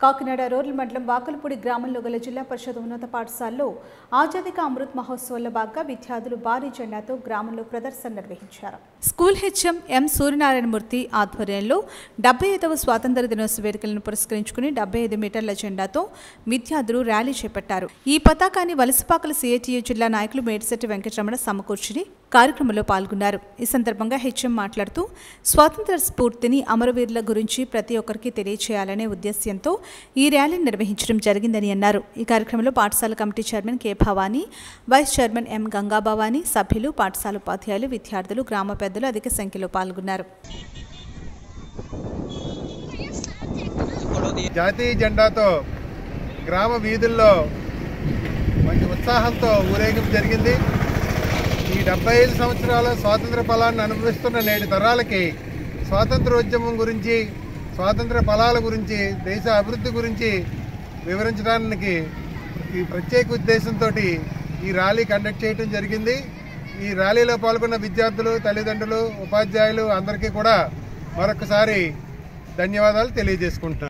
కాకినాడ రోడ్ల మండలం వాకలపూడి గ్రామంలో గల జిల్లా పరిషత్ ఉన్నత పాఠశాలలో ఆజాదీ కా అమృత్ మహోత్సవంలో భాగంగా విద్యార్థులు భారీ జెండాతో గ్రామంలో ప్రదర్శన నిర్వహించారు స్కూల్ హెచ్ఎం ఎం సూర్యనారాయణమూర్తి ఆధ్వర్యంలో డెబ్బై ఐదవ స్వాతంత్ర దినోత్సవ వేడుకలను పురస్కరించుకుని డెబ్బై ఐదు మీటర్ల జెండాతో విద్యార్థులు ర్యాలీ చేపట్టారు ఈ పతాకాన్ని వలసపాకల సిఐటియు జిల్లా నాయకులు మేడిశెట్టి వెంకటరమణ సమకూర్చుని కార్యక్రమంలో పాల్గొన్నారు ఈ సందర్భంగా హెచ్ఎం మాట్లాడుతూ స్వాతంత్ర స్ఫూర్తిని అమరవీరుల గురించి ప్రతి ఒక్కరికి తెలియచేయాలనే ఉద్దేశ్యంతో ఈ ర్యాలీని నిర్వహించడం జరిగిందని అన్నారు ఈ కార్యక్రమంలో పాఠశాల committee chairman K Bhavani vice chairman M Ganga Bhavani సభ్యులు పాఠశాల ఉపాధ్యాయులు విద్యార్థులు గ్రామ పెద్దలు అధిక సంఖ్యలో పాల్గొన్నారు జాతీయ జెండాతో గ్రామ వీధుల్లో మంచి ఉత్సాహంతో ఊరేగింపు జరిగింది ఈ డెబ్బై ఐదు సంవత్సరాల స్వాతంత్ర ఫలాన్ని అనుభవిస్తున్న నేటి తరాలకి స్వాతంత్రోద్యమం గురించి స్వాతంత్ర ఫలాల గురించి దేశ అభివృద్ధి గురించి వివరించడానికి ఈ ప్రత్యేక ఉద్దేశంతో ఈ ర్యాలీ కండక్ట్ చేయడం జరిగింది ఈ ర్యాలీలో పాల్గొన్న విద్యార్థులు తల్లిదండ్రులు ఉపాధ్యాయులు అందరికీ కూడా మరొకసారి ధన్యవాదాలు తెలియజేసుకుంటున్నాను